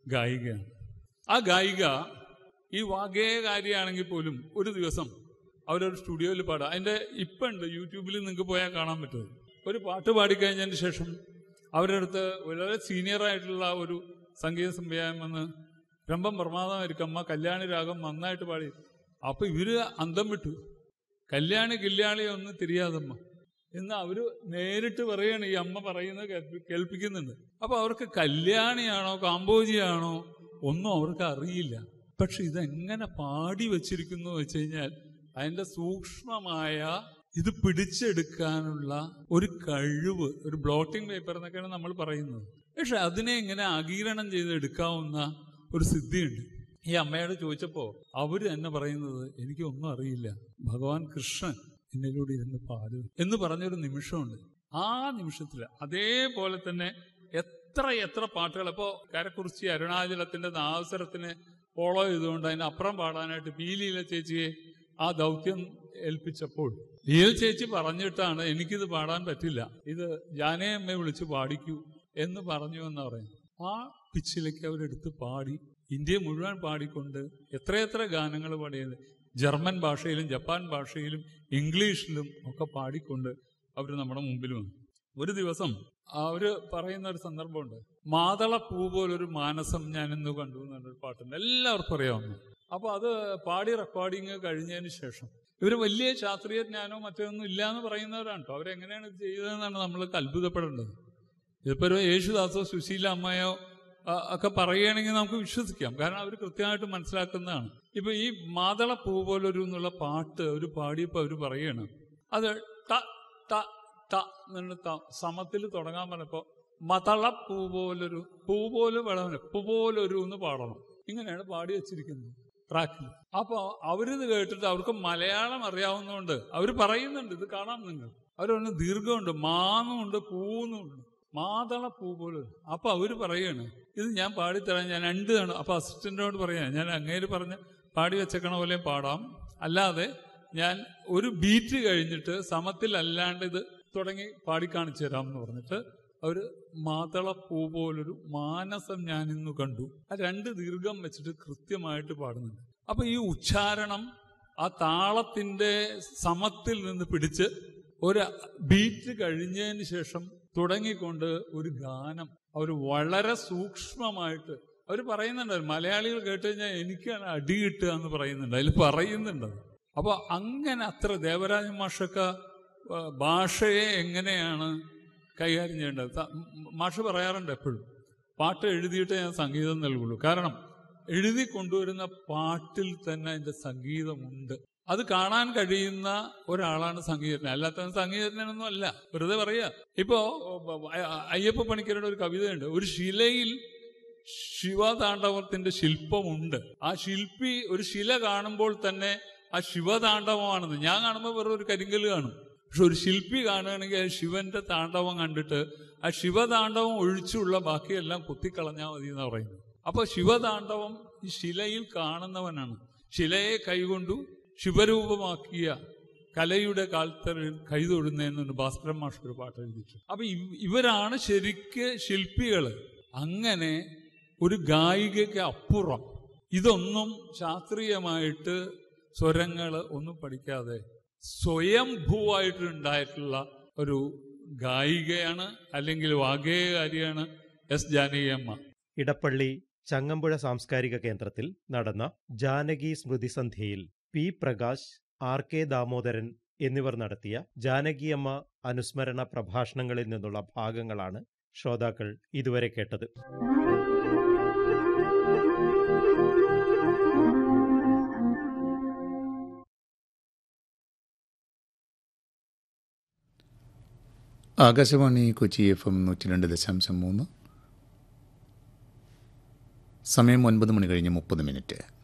ഗായികയാണ് ആ ഗായിക ഈ വാഗേയകാരിയാണെങ്കിൽ പോലും ഒരു ദിവസം അവരൊരു സ്റ്റുഡിയോയിൽ പാടുക അതിൻ്റെ ഇപ്പം ഉണ്ട് യൂട്യൂബിൽ നിങ്ങൾക്ക് പോയാൽ കാണാൻ പറ്റും ഒരു പാട്ട് പാടിക്കഴിഞ്ഞതിന് ശേഷം അവരുടെ അടുത്ത് വളരെ സീനിയർ ആയിട്ടുള്ള ഒരു സംഗീത സംവിധാനം വന്ന് രംഭം പ്രമാദമായിരിക്കും അമ്മ കല്യാണി രാഗം നന്നായിട്ട് പാടി അപ്പൊ ഇവര് അന്തം വിട്ടു കല്യാണി കില്യാണി ഒന്നും തിരിയാതമ്മ എന്ന് അവര് നേരിട്ട് പറയാണ് ഈ അമ്മ പറയുന്നത് കേൾപ്പി- കേൾപ്പിക്കുന്നുണ്ട് അപ്പൊ അവർക്ക് കല്യാണിയാണോ കാമ്പോജിയാണോ ഒന്നും അവർക്ക് അറിയില്ല പക്ഷെ ഇതെങ്ങനെ പാടി വെച്ചിരിക്കുന്നു വെച്ച് കഴിഞ്ഞാൽ അതിന്റെ സൂക്ഷ്മമായ ഇത് പിടിച്ചെടുക്കാനുള്ള ഒരു കഴിവ് ഒരു ബ്ലോട്ടിംഗ് പേപ്പർ എന്നൊക്കെയാണ് നമ്മൾ പറയുന്നത് പക്ഷെ അതിനെ ഇങ്ങനെ ആഗീരണം ചെയ്ത് എടുക്കാവുന്ന ഒരു സിദ്ധിയുണ്ട് ഈ അമ്മയോട് ചോദിച്ചപ്പോ അവര് തന്നെ പറയുന്നത് എനിക്കൊന്നും അറിയില്ല ഭഗവാൻ കൃഷ്ണൻ എന്നിലൂടെ ഇരുന്ന് പാടും എന്ന് പറഞ്ഞൊരു നിമിഷമുണ്ട് ആ നിമിഷത്തിൽ അതേപോലെ തന്നെ എത്ര എത്ര പാട്ടുകൾ ഇപ്പോ കരക്കുറിച്ചി അരുണാചലത്തിന്റെ നാവസരത്തിന് ഫോളോ ചെയ്തുകൊണ്ട് അതിനപ്പുറം പാടാനായിട്ട് പി ലീല ചേച്ചിയെ ആ ദൗത്യം ഏൽപ്പിച്ചപ്പോൾ ലീല ചേച്ചി പറഞ്ഞിട്ടാണ് എനിക്കിത് പാടാൻ പറ്റില്ല ഇത് ജാനയമ്മയെ വിളിച്ച് പാടിക്കൂ എന്ന് പറഞ്ഞു എന്ന് പറയുന്നു ആ പിച്ചിലേക്ക് അവരെടുത്ത് പാടി ഇന്ത്യ മുഴുവൻ പാടിക്കൊണ്ട് എത്രയെത്ര ഗാനങ്ങൾ പാടിയത് ജർമ്മൻ ഭാഷയിലും ജപ്പാൻ ഭാഷയിലും ഇംഗ്ലീഷിലും ഒക്കെ പാടിക്കൊണ്ട് അവർ നമ്മുടെ മുമ്പിൽ വന്നു ഒരു ദിവസം അവര് പറയുന്ന ഒരു സന്ദർഭമുണ്ട് മാതള പൂ പോലൊരു മാനസം ഞാൻ ഇന്ന് കണ്ടു എന്നൊരു പാട്ടുണ്ട് എല്ലാവർക്കും അറിയാവുന്നു അപ്പൊ അത് പാടി റെക്കോർഡിങ് കഴിഞ്ഞതിന് ശേഷം ഇവര് വലിയ ശാസ്ത്രീയ ജ്ഞാനോ മറ്റൊന്നും ഇല്ല എന്ന് പറയുന്നവരാണ് കേട്ടോ അവരെങ്ങനെയാണ് ഇത് ചെയ്തതെന്നാണ് നമ്മൾക്ക് അത്ഭുതപ്പെടേണ്ടത് ഇതിപ്പോ ഒരു യേശുദാസോ സുശീല അമ്മയോ ആ, ഒക്കെ പറയുകയാണെങ്കിൽ നമുക്ക് വിശ്വസിക്കാം കാരണം അവർ കൃത്യമായിട്ട് മനസ്സിലാക്കുന്നതാണ് ഇപ്പൊ ഈ മാതള പൂ പോലൊരു എന്നുള്ള പാട്ട് അവർ പാടിയപ്പോൾ അവർ പറയാണ് അത് ത ത ത എന്നുള്ള ത സമത്തിൽ തുടങ്ങാൻ പറഞ്ഞപ്പോ മതള പൂ പോലൊരു പൂ പോലെ വേണം പൂ പോലൊരു എന്ന് പാടണം ഇങ്ങനെയാണ് പാടി വെച്ചിരിക്കുന്നത് ട്രാക്കിൽ അപ്പൊ അവരിത് കേട്ടിട്ട് അവർക്ക് മലയാളം അറിയാവുന്നതുകൊണ്ട് അവർ പറയുന്നുണ്ട് ഇത് കാണാം നിങ്ങൾ അവരൊന്ന് ദീർഘമുണ്ട് മാന്നുമുണ്ട് പൂന്നുമുണ്ട് മാതള പൂ പോലെ അപ്പൊ അവര് പറയാണ് ഇത് ഞാൻ പാടിത്തരാം ഞാൻ രണ്ട് തവണ അപ്പൊ അസിസ്റ്റന്റിനോട് പറയാ ഞാൻ അങ്ങേര് പറഞ്ഞ് പാടി വെച്ചേക്കണ പോലെ പാടാം അല്ലാതെ ഞാൻ ഒരു ബീറ്റ് കഴിഞ്ഞിട്ട് സമത്തിൽ അല്ലാണ്ട് ഇത് തുടങ്ങി പാടിക്കാണിച്ചു തരാം എന്ന് പറഞ്ഞിട്ട് അവര് മാതള പൂ പോലൊരു മാനസം ഞാൻ ഇന്ന് കണ്ടു ആ രണ്ട് ദീർഘം വെച്ചിട്ട് കൃത്യമായിട്ട് പാടുന്നുണ്ട് അപ്പൊ ഈ ഉച്ചാരണം ആ താളത്തിന്റെ സമത്തിൽ നിന്ന് പിടിച്ച് ഒരു ബീറ്റ് കഴിഞ്ഞതിന് ശേഷം തുടങ്ങിക്കൊണ്ട് ഒരു ഗാനം അവർ വളരെ സൂക്ഷ്മമായിട്ട് അവർ പറയുന്നുണ്ട് മലയാളികൾ കേട്ട് കഴിഞ്ഞാൽ എനിക്കാണ് അടി കിട്ടുക എന്ന് പറയുന്നുണ്ട് അതിൽ പറയുന്നുണ്ട് അത്. അപ്പൊ അങ്ങനെ അത്ര ദേവരാജ മാഷൊക്കെ ആ, ഭാഷയെ എങ്ങനെയാണ് കൈകാര്യം ചെയ്യേണ്ടത് ത- മാഷ് പറയാറുണ്ട് എപ്പോഴും പാട്ട് എഴുതിയിട്ട് ഞാൻ സംഗീതം നൽകുള്ളൂ കാരണം എഴുതി കൊണ്ടുവരുന്ന പാട്ടിൽ തന്നെ അതിന്റെ സംഗീതമുണ്ട് അത് കാണാൻ കഴിയുന്ന ഒരാളാണ് സംഗീതജ്ഞൻ അല്ലാത്തവൻ സംഗീതജ്ഞനൊന്നും അല്ല വെറുതെ പറയാ ഇപ്പോ അ- അയ്യപ്പ പണിക്കരുടെ ഒരു കവിതയുണ്ട് ഒരു ശിലയിൽ ശിവതാണ്ഡവത്തിന്റെ ശില്പമുണ്ട് ആ ശില്പി ഒരു ശില കാണുമ്പോൾ തന്നെ ആ ശിവതാണ്ഡവമാണെന്ന് ഞാൻ കാണുമ്പോൾ വെറും ഒരു കരിങ്കല് കാണും പക്ഷെ ഒരു ശില്പി കാണുകയാണെങ്കിൽ ആ ശിവന്റെ താണ്ഡവം കണ്ടിട്ട് ആ ശിവതാണ്ഡവം ഒഴിച്ചുള്ള ബാക്കിയെല്ലാം കുത്തിക്കളഞ്ഞാൽ മതി എന്ന് പറയുന്നു അപ്പൊ ശിവതാണ്ഡവം ഈ ശിലയിൽ കാണുന്നവനാണ് ശിലയെ കൈകൊണ്ടു ശിവരൂപമാക്കിയ കലയുടെ കാൽത്തറിൽ കൈതൊഴുന്നതെന്നൊരു ഭാസ്കരൻ മാഷ് ഒരു പാട്ട് എഴുതിയിട്ടുണ്ട് അപ്പൊ ഇവ- ഇവരാണ് ശരിക്ക് ശില്പികള് അങ്ങനെ ഒരു ഗായികയ്ക്ക് അപ്പുറം ഇതൊന്നും ശാസ്ത്രീയമായിട്ട് സ്വരങ്ങള് ഒന്നും പഠിക്കാതെ സ്വയംഭൂവായിട്ടുണ്ടായിട്ടുള്ള ഒരു ഗായികയാണ് അല്ലെങ്കിൽ വാഗേയകാരിയാണ് എസ് ജാനകിയമ്മ ഇടപ്പള്ളി ചങ്ങമ്പുഴ സാംസ്കാരിക കേന്ദ്രത്തിൽ നടന്ന ജാനകി സ്മൃതിസന്ധ്യയിൽ P Prakash R K Damodaran എന്നിവർ നടത്തിയ ജാനകിയമ്മ അനുസ്മരണ പ്രഭാഷണങ്ങളിൽ നിന്നുള്ള ഭാഗങ്ങളാണ് ശ്രോതാക്കൾ ഇതുവരെ കേട്ടത് ആകാശവാണി കൊച്ചി എഫ് എം നൂറ്റി രണ്ട് ദശാംശം മൂന്ന് സമയം ഒൻപത് മണി കഴിഞ്ഞ് മുപ്പത് മിനിറ്റ്